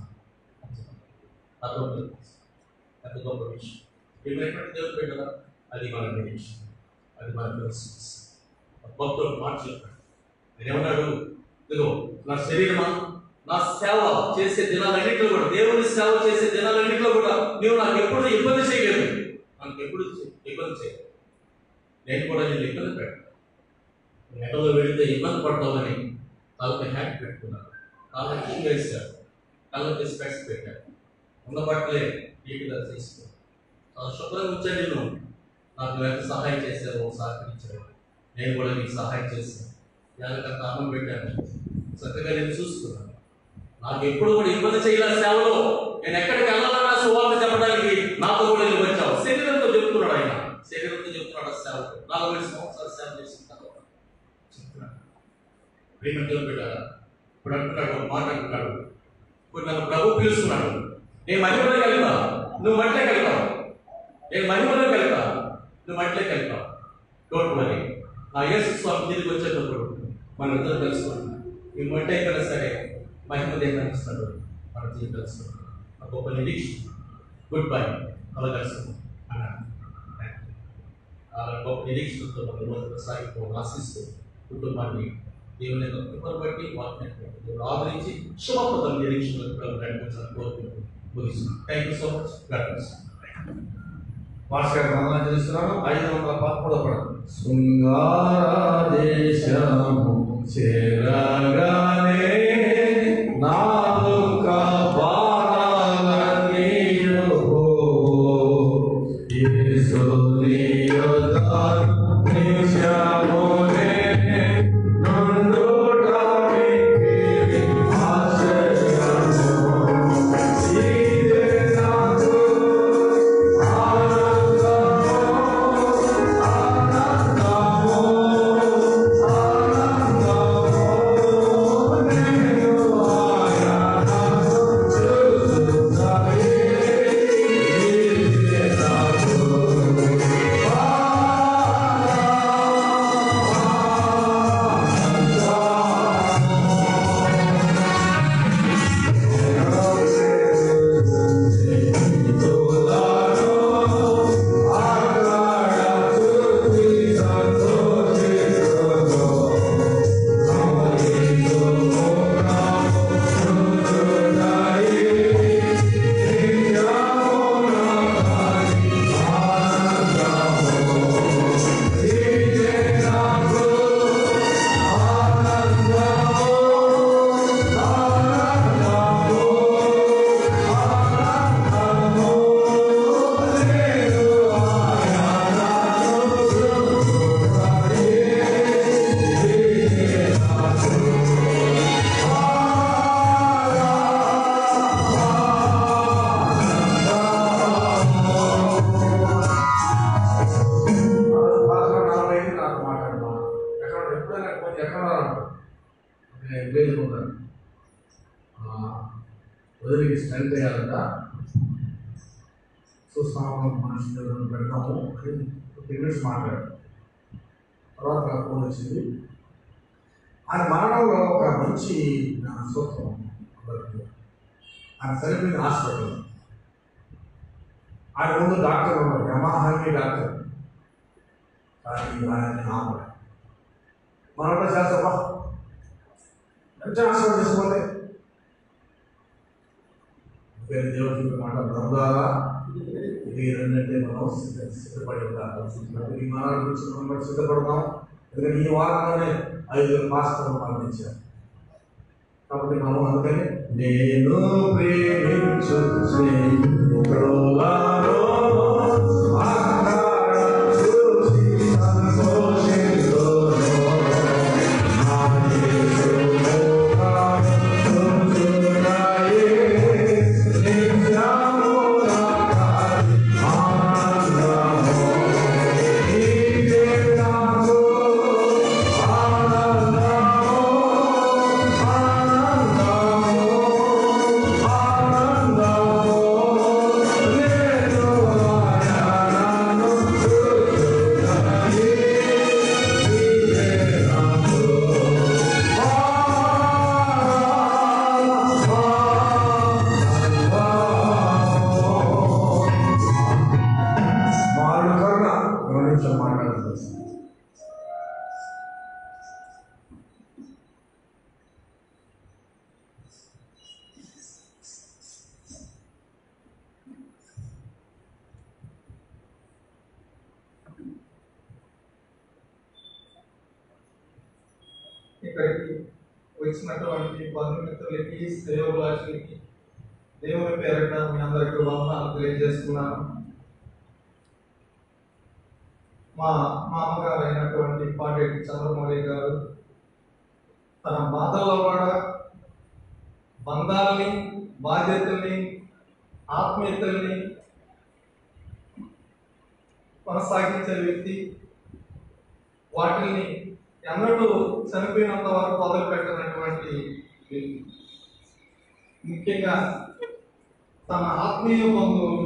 అదొక అది గొప్ప విషయం ఏమైనటువంటి దేవుడు పెట్టదా అది మన నిరీక్షణ అది మన తెలుసు భక్తుడు మాట చెప్పాడు నేనేమన్నాడు ఇదిగో నా శరీరమా నా సేవ చేసే దినాలన్నింటిలో కూడా దేవుని సేవ చేసే దినాలన్నింటిలో కూడా నీవు నాకు ఎప్పుడు ఇబ్బంది చేయలేదు నాకు ఎప్పుడు ఇబ్బంది చేయలేదు నేను కూడా నేను ఇబ్బంది పెట్టాను ఎండలో వెళితే ఇబ్బంది పడతామని తలకి హ్యాట్ పెట్టుకున్నాను కాళ్ళకి వేశాడు కళ్ళకి స్పెక్స్ పెట్టాడు ఉన్న బట్టలే నీట్గా తీసుకున్నాను చాలా శుభ్రంగా ఉంచాడు నేను నాకు ఎంత సహాయం చేశావు సహకరించావు నేను కూడా నీకు సహాయం చేశాను ఎలాగంత అన్నం పెట్టాను చక్కగా నేను చూసుకున్నాను నాకు ఎప్పుడు కూడా ఇబ్బంది చేయలేదు సేవలో నేను ఎక్కడికి వెళ్ళాలన్నా సువార్త చెప్పడానికి నాతో కూడా నువ్వు వచ్చావు శరీరంతో చెప్తున్నాడు ఆయన శరీరంతో చెప్తున్నాడు ఆ సేవకు నలభై సంవత్సరాలు సేవ చేసిన తర్వాత చెప్తున్నాడు ప్రేమతో పెట్టారా ఇప్పుడు అంటున్నాడు ఒక మాట అంటున్నాడు ఇప్పుడు నన్ను ప్రభు పిలుస్తున్నాడు నేను మహిమలోకి వెళ్తా నువ్వు మట్టిలోకి వెళ్తావు నేను మహిమలోకి వెళ్తా నువ్వు మట్టిలోకి వెళ్తావు డోంట్ వరీ నా యేసు స్వామి తిరిగి వచ్చేటప్పుడు మనం ఇద్దరు కలుసుకుంటున్నాం ఈ మట్టి అయిపోయినా సరే మహిమ దేవుని ఇస్తాడు మన జీవితం కలుసుకుంటాం ఆ గొప్ప నిరీక్షణ గుడ్ బై అలా కలుసుకుంటాం అన్నాడు ఆ గొప్ప నిరీక్షణతో మన రోజులు సాగిపోవాలి ఆశిస్తూ కుటుంబాన్ని దేవుని యొక్క కృపను బట్టి వాక్యాన్ని దేవుడు ఆదరించి శుభప్రదం నిరీక్షణకు నడిపించాలని కోరుకుంటూ ముగిస్తున్నాను thank you so much God bless master గారు వందనం చేస్తున్నాను ఐదు వందల పదమూడవ పడం శృంగారదేశము చేరగానే నాదు కాపాడాలన్నీయు యేసుని యొద్ద నిత్యమునే నుండుటానికి ఆశ్రయము. ఇదే నాకు ఆనందము ఆనందము ఆనందము రోజులకి స్ట్రైక్ అయ్యారంట చూస్తాము మనుషులు ఎవరైనా పెడతాము అని టికెట్స్ మాట్లాడారు తర్వాత నాకు ఫోన్ వచ్చింది ఆయన మరణంలో ఒక మంచి నా సూత్రం అందరికీ. ఆయన చనిపోయిన హాస్పిటల్ ఆయన ముందు డాక్టర్ ఉన్నారు యమాహాని డాక్టర్ కానీ ఆయన ఆపడు మనలో చేస్తావా ఎంత హాస్పిటల్ తీసుకోవాలి పేరు దేవుడి మాట బ్రహ్మాగా ఇది రెండంటే మనం సిద్ధ- సిద్ధపడి ఉండాలి ఈ మనాల గురించి మనం కూడా సిద్ధపడదాం ఎందుకంటే ఈ వారంలోనే ఐదుగురు పాస్టర్లు మరణించారు కాబట్టి మనం అందుకని నేను ప్రేమించు స్నేహితులారో, ఆకారం చూసి సంతోషింతును. నా యేసు ముఖం చూచుటయే నిత్యము నాకది ఆనందము. నీవే నాకు ఆనందము, ఆనందము, ఆనందము. నేను ఆయనను చూచుటయే నీవే నాకు మారు కరుణ గమనించ మాట్లాడుతుంది ఇక్కడికి వచ్చినటువంటి బంధుమిత్రులకి శ్రేయోభిలాషులకి దేవుని పేరిట మీ అందరికీ వందనాలు తెలియజేస్తున్నాను మా మామగారు అయినటువంటి పాటేటి చంద్రమౌళి గారు తన బాధల్లో కూడా బంధాలని బాధ్యతల్ని ఆత్మీయతల్ని కొనసాగించే వ్యక్తి వాటిని ఎన్నడూ చనిపోయినంత వరకు వదిలిపెట్టినటువంటి వ్యక్తి ముఖ్యంగా తన ఆత్మీయ బంధువులు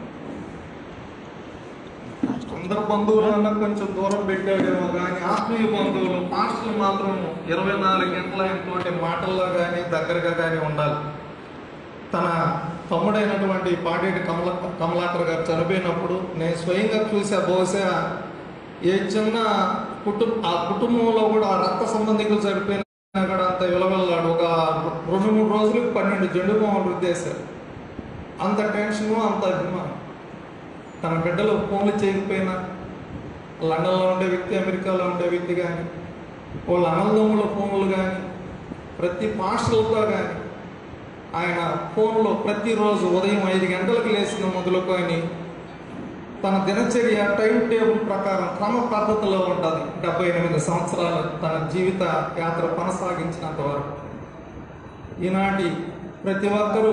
అందరు బంధువులన్నా కొంచెం దూరం పెట్టాడేమో కానీ ఆత్మీయ బంధువులు పాస్టర్లు మాత్రం ఇరవై నాలుగు గంటల ఇంకోటి మాటల్లో కానీ దగ్గరగా కానీ ఉండాలి తన తమ్ముడైనటువంటి పాటేటి కమల కమలాకర్ గారు చనిపోయినప్పుడు నేను స్వయంగా చూసా బహుశా ఏ చిన్న కుటుంబ ఆ కుటుంబంలో కూడా ఆ రక్త సంబంధికులు చనిపోయినా కూడా అంత విలవెల్లాడు ఒక రెండు మూడు రోజులకు పన్నెండు జెండు బొమ్మలు రుద్దేశారు అంత టెన్షను అంత అభిమానం తన బిడ్డలు ఫోన్లు చేయకపోయినా లండన్లో ఉండే వ్యక్తి అమెరికాలో ఉండే వ్యక్తి కానీ వాళ్ళ అన్నదమ్ముల ఫోన్లు కానీ ప్రతి పాస్టర్లతో కానీ ఆయన ఫోన్లో ప్రతిరోజు ఉదయం ఐదు గంటలకు లేచిన మొదలుకొని తన దినచర్య టైం టేబుల్ ప్రకారం క్రమ పద్ధతిలో ఉంటుంది డెబ్బై ఎనిమిది సంవత్సరాలు తన జీవిత యాత్ర కొనసాగించినంత వరకు ఈనాటి ప్రతి ఒక్కరూ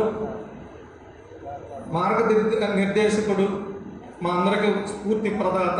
మార్గ నిర్దేశకుడు మా అందరికి స్ఫూర్తి ప్రదాత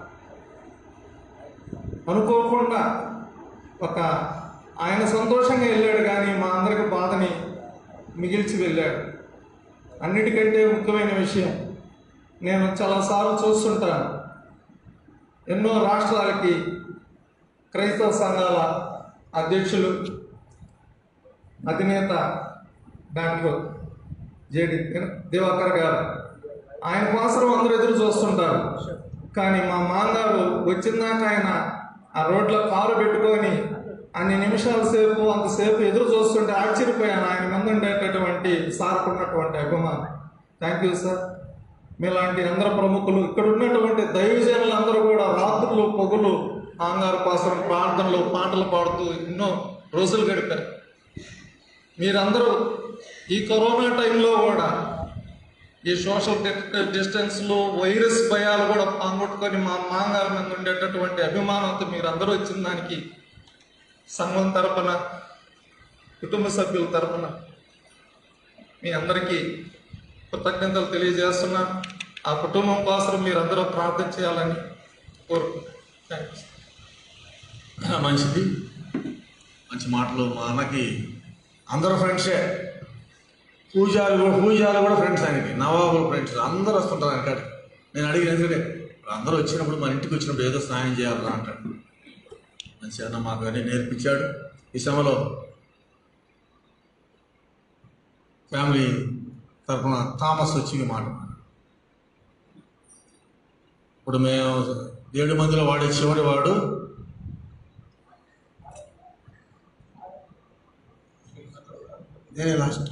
అనుకోకుండా ఒక ఆయన సంతోషంగా వెళ్ళాడు కానీ మా అందరికి బాధని మిగిల్చి వెళ్ళాడు అన్నిటికంటే ముఖ్యమైన విషయం నేను చాలాసార్లు చూస్తుంటాను ఎన్నో రాష్ట్రాలకి క్రైస్తవ సంఘాల అధ్యక్షులు అధినేత డాక్టర్ జేడి దివాకర్ గారు ఆయన కోసం అందరూ ఎదురు చూస్తుంటారు కానీ మా మాంగారు వచ్చిందాక ఆయన ఆ రోడ్లో కారు పెట్టుకొని అన్ని నిమిషాల సేపు అంతసేపు ఎదురు చూస్తుంటే ఆశ్చర్యపోయాను ఆయన ముందు ఉండేటటువంటి సార్కున్నటువంటి అభిమానం థ్యాంక్ యూ సార్ మీలాంటి అందరు ప్రముఖులు ఇక్కడ ఉన్నటువంటి దైవజనులు అందరూ కూడా రాత్రులు పొగులు ఆంగారు కోసం ప్రార్థనలు పాటలు పాడుతూ ఎన్నో రోజులు గడిపారు మీరందరూ ఈ కరోనా టైంలో కూడా ఈ సోషల్ డిస్టెన్స్లో వైరస్ భయాలు కూడా పాంగొట్టుకొని మా మాంగారి మీద ఉండేటటువంటి అభిమానంతో మీరందరూ వచ్చిన దానికి సంఘం తరపున కుటుంబ సభ్యుల తరపున మీ అందరికీ కృతజ్ఞతలు తెలియజేస్తున్నా ఆ కుటుంబం కోసం మీరందరూ ప్రార్థన చేయాలని కోరుకుంటున్నాను థ్యాంక్స్ మంచిది మంచి మాటలు మా అన్నకి అందరూ ఫ్రెండ్సే పూజారి కూడా పూజారి కూడా ఫ్రెండ్స్ ఆయనకి నవాబుల ఫ్రెండ్స్ అందరూ వస్తుంటారు ఆయన కాడికి నేను అడిగిన ఎందుకంటే అందరూ వచ్చినప్పుడు మన ఇంటికి వచ్చినప్పుడు ఏదో స్నానం చేయాలరా అంటాడు మంచిగా మాకు అన్నీ నేర్పించాడు ఈ సమయంలో ఫ్యామిలీ తరఫున థామస్ వచ్చి ఈ మాట అన్నాడు. ఇప్పుడు మేము ఏడు మందిలో వాడే చివరి వాడు నేనే లాస్ట్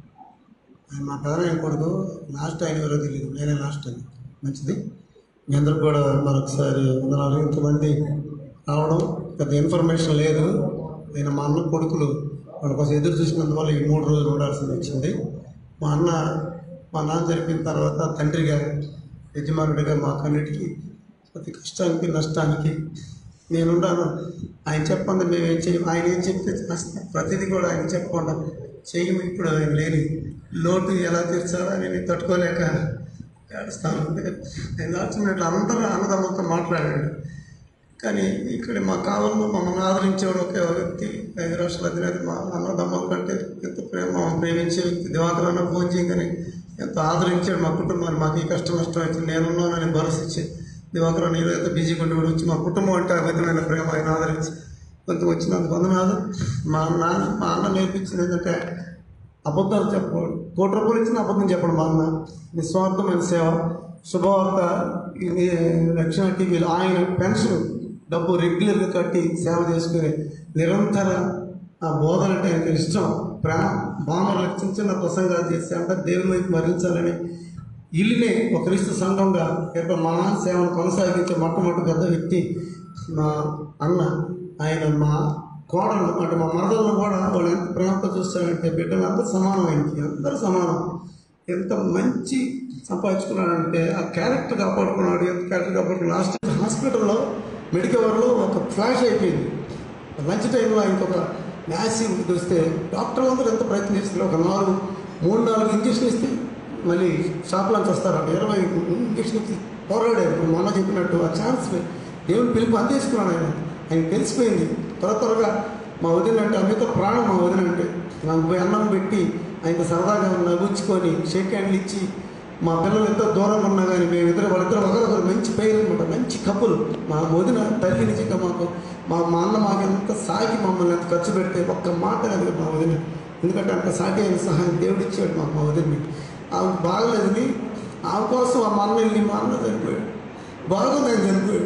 ఆయన మా పెదనాయన కొడుకు లాస్ట్ ఆయన ఎవరో తెలియదు నేనే లాస్ట్ అని మంచిది మీ అందరికి కూడా మరొకసారి వందనాలు ఇంతమంది రావడం పెద్ద ఇన్ఫర్మేషన్ లేదు నేను మా అన్న కొడుకులు వాళ్ళ కోసం ఎదురు చూసినందువల్ల ఈ మూడు రోజులు ఉండాల్సింది వచ్చింది మా అన్న మా నాన్న జరిపిన తర్వాత తండ్రిగా యజమానుడిగా మాకన్నిటికీ ప్రతి కష్టానికి నష్టానికి నేనున్నాను ఆయన చెప్పండి మేము ఏం చేయం ఆయన ఏం చెప్తే చేస్తాం ప్రతిదీ కూడా ఆయన చెప్పకుండా చెయ్యం ఇప్పుడు ఆయన లేని లోటు ఎలా తీర్చాలో నేను తట్టుకోలేక ఏడుస్తాను ఆయన దాచినట్లు అందరూ అన్నదమ్ములతో మాట్లాడాడు కానీ ఇక్కడ మా కాలంలో మమ్మల్ని ఆదరించేవాడు ఒకే ఒక వ్యక్తి ఐదు రాష్ట్రాల అధినేత మా అన్నదమ్ముల కంటే ఎంత ప్రేమ మమ్మల్ని ప్రేమించే వ్యక్తి దివాకరన్న ఫోన్ చేయగానే ఎంతో ఆదరించాడు మా కుటుంబాన్ని మాకు ఈ కష్టం నష్టం అయితే నేనున్నానని భరోసా ఇచ్చి దివాకర్ నీళ్ళు ఎంత బిజీగా ఉండి కూడా వచ్చి మా కుటుంబం అంటే అమితమైన ప్రేమ ఆయన ఆదరించి కొంత వచ్చినందుకు వందనాలు మా నాన్న మా అన్న నేర్పించింది ఏంటంటే అబద్ధాలు చెప్పకూడదు కోటి రూపాయలు ఇచ్చిన అబద్ధం చెప్పడం మా అన్న నిస్వార్థమైన సేవ శుభవార్త ఇది రక్షణ టీవీలో ఆయన పెన్షన్ డబ్బు రెగ్యులర్గా కట్టి సేవ చేసుకుని నిరంతర ఆ బోధన అంటే ఆయనకి ఇష్టం ప్రేమ బామర్లకు చిన్న చిన్న ప్రసంగాలు చేసి అంటే దేవుని వైపు మరించాలని ఇల్లునే ఒక క్రీస్తు సంఘంగా ఎక్కడ మా నాన్న సేవను కొనసాగించే మొట్టమొదటి పెద్ద వ్యక్తి మా అన్న ఆయన మా కోడలు అంటే మా మరదలను కూడా వాళ్ళు ఎంత ప్రేమతో చూస్తారంటే బిడ్డలు అందరూ సమానం ఆయనకి అందరూ సమానం ఎంత మంచి సంపాదించుకున్నాడంటే ఆ క్యారెక్టర్ కాపాడుకున్నాడు ఎంత క్యారెక్టర్ కాపాడుకున్నాడు లాస్ట్ హాస్పిటల్లో మెడికల్ వార్లో ఒక ఫ్లాష్ అయిపోయింది లంచ్ టైంలో ఇంకొక మ్యాసివ్ వస్తే డాక్టర్లు అందరూ ఎంత ప్రయత్నం చేస్తారు ఒక నాలుగు మూడు నాలుగు ఇంజక్షన్ ఇస్తే మళ్ళీ షాప్లోంచి వస్తారంట ఇరవై ఇంజక్షన్ ఇచ్చి పోరాడారు ఇప్పుడు మొన్న చెప్పినట్టు ఆ ఛాన్స్ దేవుని పిలుపు అందేసుకున్నాడు ఆయన ఆయన తెలిసిపోయింది త్వర త్వరగా మా వదిన అంటే అమిత ప్రాణం మా వదిన అంటే నాకు పోయి అన్నం పెట్టి ఆయన సరదాగా నవ్వుచ్చుకొని షేక్ హ్యాండ్లు ఇచ్చి మా పిల్లలు ఎంతో దూరంగా ఉన్నా కానీ మేము ఇద్దరు వాళ్ళిద్దరు ఒకరొకరు మంచి పేరు అనమాట మంచి కప్పులు మా వదిన తల్లి నిజంగా మాకు మా మా అన్న మాకు ఎంత సాగి మమ్మల్ని ఎంత ఖర్చు పెడితే ఒక్క మాట లేదు మా వదిన ఎందుకంటే అంత సాటి అయిన సహాయం దేవుడు ఇచ్చాడు మాకు మా వదిన్ని ఆమె బాగలేదని ఆమె కోసం ఆ మా అన్న వెళ్ళి మా అన్న చనిపోయాడు బాగుంది ఆయన చనిపోయాడు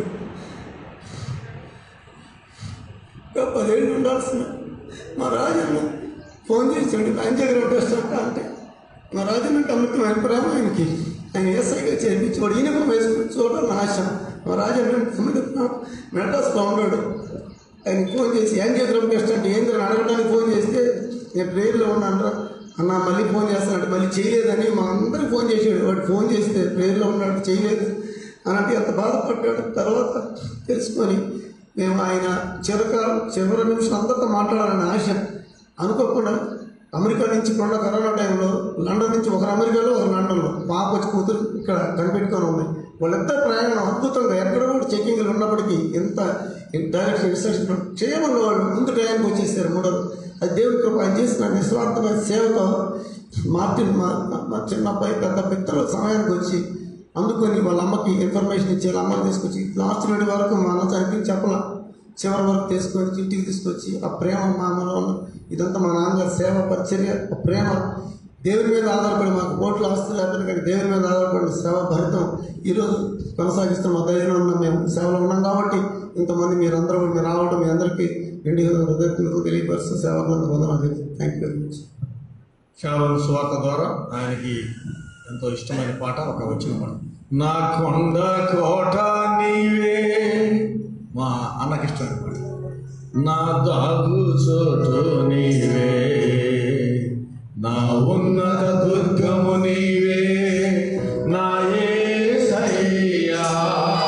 ఇంకా పదేళ్ళు ఉండాల్సిన మా రాజన్న ఫోన్ చేసాడు అంజగిరి టెస్ట్ అంట అంటే మా రాజన్న అంటే అమృతమైన ప్రేమ ఆయనకి ఆయన ఎస్ఐగా చేర్పించి వాడు ఈయన కూడా వేసుకుని చూడాలని ఆశ మా రాజన్న మెడ్రాస్లో ఉన్నాడు ఆయన ఫోన్ చేసి యాంజియోగ్రామ్ టెస్ట్ అంటే ఏంటి అని అడగడానికి ఫోన్ చేస్తే నేను ప్రేయర్లో ఉన్నాను అన్న మళ్ళీ ఫోన్ చేస్తానంటే మళ్ళీ చేయలేదని మా అందరికి ఫోన్ చేసాడు వాడు ఫోన్ చేస్తే ప్రేయర్లో ఉన్నాడు చేయలేదు అన్నట్టు ఎంత బాధపడ్డాడు తర్వాత తెలుసుకొని మేము ఆయన చిరకాలం చివరి నిమిషం అందరితో మాట్లాడాలని ఆశ అనుకోకుండా అమెరికా నుంచి కొండ కరోనా టైంలో లండన్ నుంచి ఒకరు అమెరికాలో ఒకరు లండన్లో పాప వచ్చి కూతురు ఇక్కడ కనిపెట్టుకొని ఉన్నాయి వాళ్ళిద్దరు ప్రయాణం అద్భుతంగా ఎక్కడ కూడా చెక్కింగ్లు ఉన్నప్పటికీ ఎంత డైరెక్ట్ ఇన్స్ట్రక్షన్ చేయమన్న వాళ్ళు ముందు టైంకి వచ్చేసారు మూడోది అది దేవుడి కృప ఆయన చేసిన నిస్వార్థమైన సేవతో మార్టిన్ మా మా చిన్న అబ్బాయి పెద్ద పెద్దల సమయానికి వచ్చి అందుకొని వాళ్ళ అమ్మకి ఇన్ఫర్మేషన్ ఇచ్చి వాళ్ళ అమ్మని తీసుకొచ్చి లాస్ట్ మినిట్ వరకు మా అన్న చనిపోయి చెప్పలా చివరి వరకు తీసుకొని ఇంటికి తీసుకొచ్చి ఆ ప్రేమ మా అమ్మలో ఉన్న ఇదంతా మా నాన్నగారి సేవ పరిచర్య ఆ ప్రేమ దేవుని మీద ఆధారపడి మాకు కోట్ల ఆస్తులు లేకపోతే కానీ దేవుని మీద ఆధారపడిన సేవ భరితం ఈరోజు కొనసాగిస్తున్న మా ధైర్యం ఉన్నాం మేము సేవలో ఉన్నాం కాబట్టి ఇంతమంది మీరందరూ కూడా మీరు రావడం మీ అందరికీ రెండు హృదయపూర్వక తెలియపరుస్తూ సేవకులంతా వందనాలు థ్యాంక్ యూ వెరీ మచ్ కేవలం సువార్త ద్వారా ఆయనకి ఎంతో ఇష్టమైన పాట ఒక వచ్చిన పాట నా కొండ కోట నీవే మా అన్నకి ఇష్టమైన పాట నా దాగు చోటు నీవే నా ఉన్నత దుర్గము నీవే నా యేసయ్యా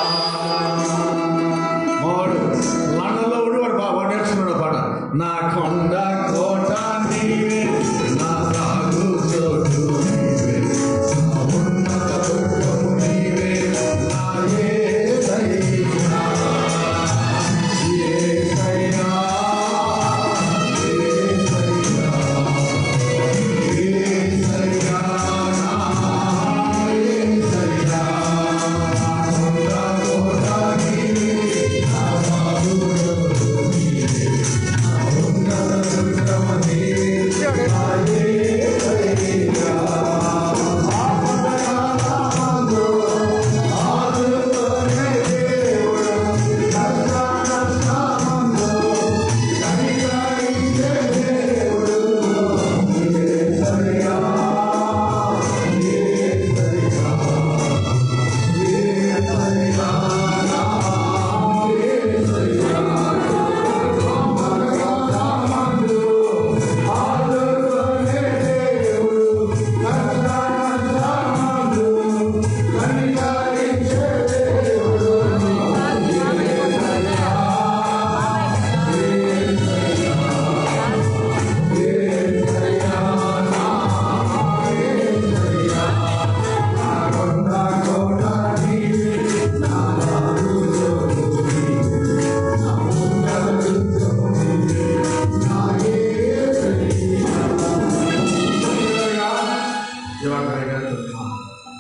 వాడు లండన్లో ఉండి వాడు బాగా నేర్చుకున్నాడు ఆ పాట నా కొండ కోట నీవే నా దాగు చోటు నీవే నా ఉన్నత దుర్గము నీవే నా యేసయ్యా యేసయ్యా యేసయ్యా దివాకర్ రెడ్డి గారు చెప్తున్నాను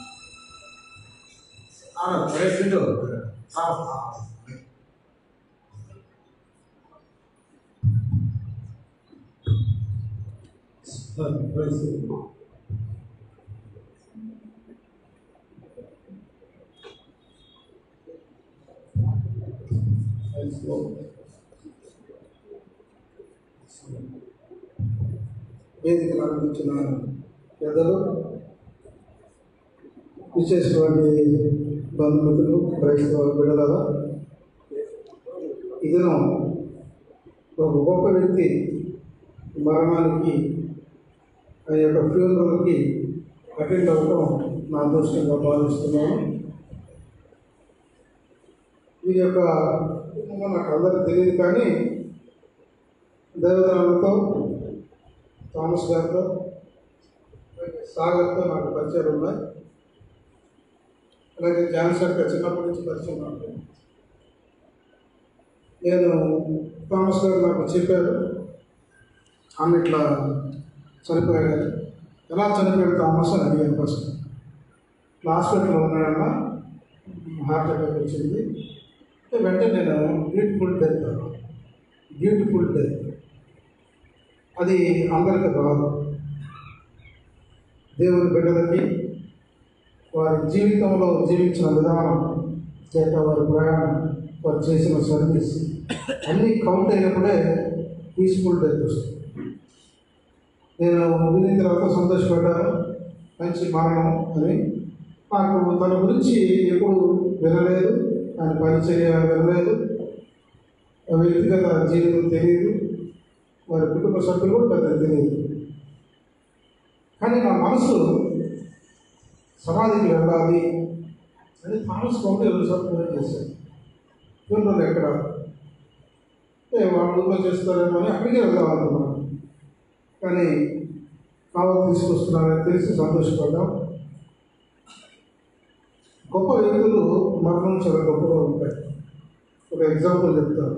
వేదికలు అందించిన పెద్దలు విశేషటువంటి బంధుమిత్రులు క్రైస్తవ బిడ్డల ఇదను ఒక గొప్ప వ్యక్తి మరణానికి ఆ యొక్క ఫ్యూనరల్కి అటెండ్ అవ్వడం నా అదృష్టంగా భావిస్తున్నాను వీరి యొక్క కుటుంబం నాకు అందరికీ తెలియదు కానీ దేవతలతో థామస్ గారితో సాగర్తో నాకు పరిచయాలు ఉన్నాయి అలాగే జాన్సన్ గారు చిన్నప్పటి నుంచి పరిచయం నాకు నేను థామస్ గారు నాకు చెప్పారు ఆమె ఇట్లా చనిపోయాడు ఎలా చనిపోయాడు థామస్ అని అడిగాను ఫస్ట్ ఇట్లా హాస్పిటల్లో ఉన్నాడన్న హార్ట్ అటాక్ వచ్చింది అంటే వెంటనే నేను బ్యూటిఫుల్ డెత్ బ్యూటిఫుల్ డెత్ అది అందరికి రాదు దేవుని బిడ్డలకి వారి జీవితంలో జీవించిన విధానం చేత వారి ప్రయాణం వారు చేసిన సర్వీస్ అన్నీ కౌంట్ అయినప్పుడే పీస్ఫుల్ డెత్ వస్తుంది నేను విని తర్వాత సంతోషపడ్డాను మంచి మరణం అని నాకు తన గురించి ఎప్పుడు వినలేదు ఆయన పరిచర్య వినలేదు వ్యక్తిగత జీవితం తెలియదు వారి కుటుంబ సభ్యులు కూడా పెద్ద తెలియదు కానీ నా మనసు సమాధికి వెళ్ళాలి అని థామస్ కొంత ఎదురుసార్లు ఫోన్ చేశాను ఫ్యూనరల్ ఎక్కడ అంటే వాళ్ళ ఊళ్ళో చేస్తారేమో అని అక్కడికే వెళ్దాం అనుకున్నాను కానీ కావాలి తీసుకొస్తున్నారని తెలిసి సంతోషపడ్డాం గొప్ప వ్యక్తులు మరణం చాలా గొప్పగా ఉంటాయి ఒక ఎగ్జాంపుల్ చెప్తాను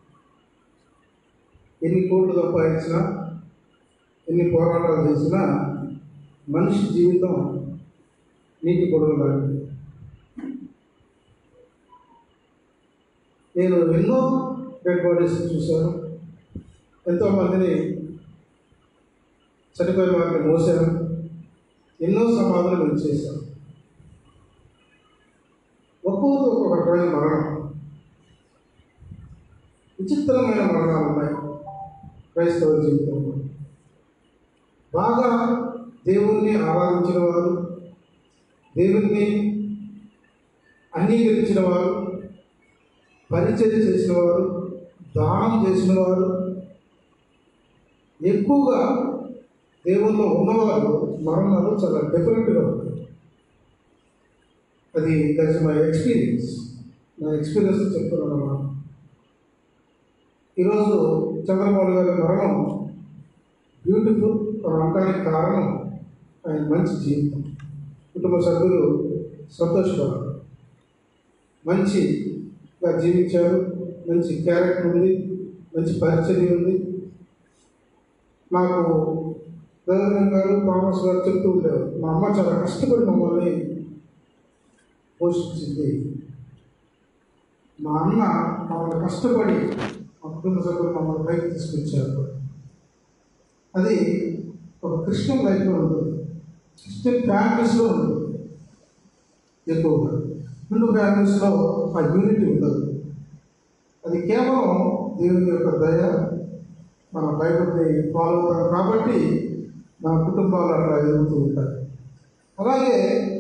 ఎన్ని కోట్లు సంపాదించినా ఎన్ని పోరాటాలు చేసినా మనిషి జీవితం నీటి గొడవ లాంటిది నేను ఎన్నో డెడ్ బాడీస్ చూశాను ఎంతోమందిని చనిపోయిన వారిని మోసాను ఎన్నో సమాధానాలు చేశాను ఒక్కొక్కరు ఒక్కొక్క రకమైన మరణం విచిత్రమైన మరణాలు ఉన్నాయి క్రైస్తవ జీవితంలో బాగా దేవుణ్ణి ఆరాధించిన వారు దేవుణ్ణి అంగీకరించిన వారు పరిచయం చేసిన వారు దానం చేసిన వారు ఎక్కువగా దేవుల్లో ఉన్నవారు మరణాలు చాలా డిఫరెంట్గా ఉంటాయి అది దట్స్ మై ఎక్స్పీరియన్స్ నా ఎక్స్పీరియన్స్ చెప్తున్నాను అన్నమాట ఈరోజు చంద్రబాబు గారి మరణం బ్యూటిఫుల్ అని అనడానికి కారణం ఆయన మంచి జీవితం కుటుంబ సభ్యులు సంతోషపడారు మంచిగా జీవించారు మంచి క్యారెక్టర్ ఉంది మంచి పరిచర్య ఉంది నాకు రవీంద్రన్ గారు థామస్ గారు చెప్తూ ఉండేవారు మా అమ్మ చాలా కష్టపడి మమ్మల్ని పోషించింది మా అన్న మమ్మల్ని కష్టపడి మా కుటుంబ సభ్యులు మమ్మల్ని పైకి తీసుకొచ్చారు అది ఒక క్రిస్టియన్ లైఫ్లో ఉంటుంది క్రిస్టియన్ ఫ్యామిలీస్లో ఉంటుంది ఎక్కువగా రెండు ఫ్యామిలీస్లో ఆ యూనిటీ ఉండదు అది కేవలం దేవుని యొక్క దయ మన బైబిల్ని ఫాలో అవుతాం కాబట్టి మన కుటుంబాలు అట్లా ఎదుగుతూ ఉంటాయి అలాగే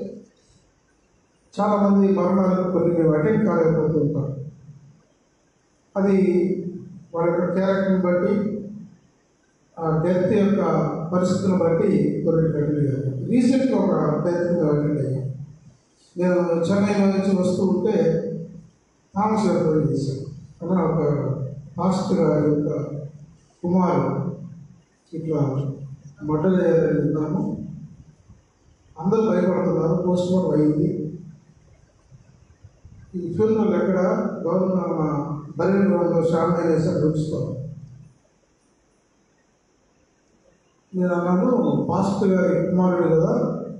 చాలామంది మరణాలకు కొన్ని మేము అటెండ్ కాలేకపోతూ ఉంటాం అది వాళ్ళ యొక్క క్యారెక్టర్ని బట్టి ఆ డెత్ యొక్క పరిస్థితులను బట్టి కొన్ని అటెండ్ అయ్యారు రీసెంట్గా ఒక డెత్ అటెండ్ అయ్యాను నేను చెన్నైలో నుంచి వస్తూ ఉంటే థామస్ గారు ఫోన్ చేశాను అలా ఒక పాస్టర్ గారి యొక్క కుమారుడు ఇట్లా మర్డర్ చేయాలని విన్నాము అందరూ భయపడుతున్నారు పోస్ట్ మార్టం అయింది ఈ ఫ్యూనరల్ ఎక్కడ గవర్నర్ మన బలిన గ్రౌండ్లో షార్ట్ వేసారు ఉంచుతాం నేను అన్నాను పాస్టర్ గారి కుమారుడు కదా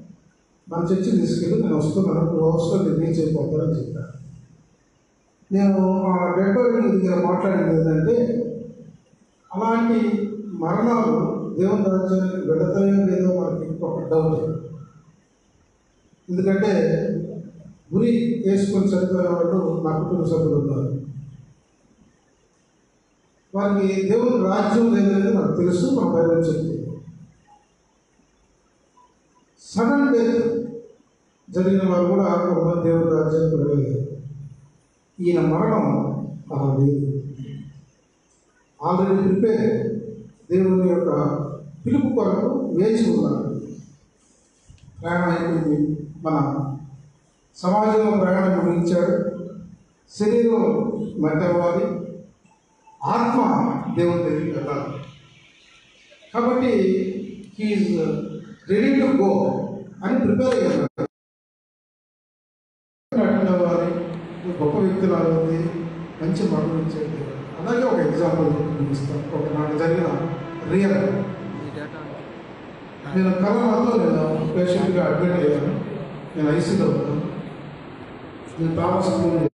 మన చర్చి తీసుకెళ్ళి నేను వస్తున్నాను టూ అవర్స్లో నేను రీచ్ అయిపోతానని చెప్పాను నేను ఆ డెడ్ బాడీ దగ్గర మాట్లాడింది ఏంటంటే అలాంటి మరణాలు దేవుని రాజ్యానికి వెళతాయో లేదో మనకి ఒక డౌట్ ఎందుకంటే గురి వేసుకొని చనిపోయిన వాళ్ళు నా కుటుంబ సభ్యులు ఉన్నారు వారికి దేవుని రాజ్యం లేదనేది నాకు తెలుసు మన బైబిల్ చెప్తుంది సడన్ డెత్ జరిగిన వారు కూడా కొంతమంది దేవుని రాజ్యానికి వెళ్ళలేదు ఈయన మరణం అలా లేదు ఆల్రెడీ ప్రిపేర్ దేవుని యొక్క పిలుపు కొరకు వేచి ఉన్నారు ప్రయాణం అయిపోయింది మన సమాజంలో ప్రయాణం ముగించాడు శరీరం మధ్యవ్వాలి ఆత్మ దేవుని దగ్గరికి వెళ్ళాలి కాబట్టి హీఈస్ రెడీ టు గో అని ప్రిపేర్ అయ్యారు అటెండ్ అవ్వాలి గొప్ప వ్యక్తులు ఉంది మంచి మరణం ఇచ్చేది అలాగే ఒక ఎగ్జాంపుల్ మీకు ఇస్తాను ఒక నాకు జరిగిన రియల్ నేను కరోనాతో నేను పేషెంట్గా అడ్మిట్ అయ్యాను నేను ఐసీలో ఉన్నాను నేను తామస్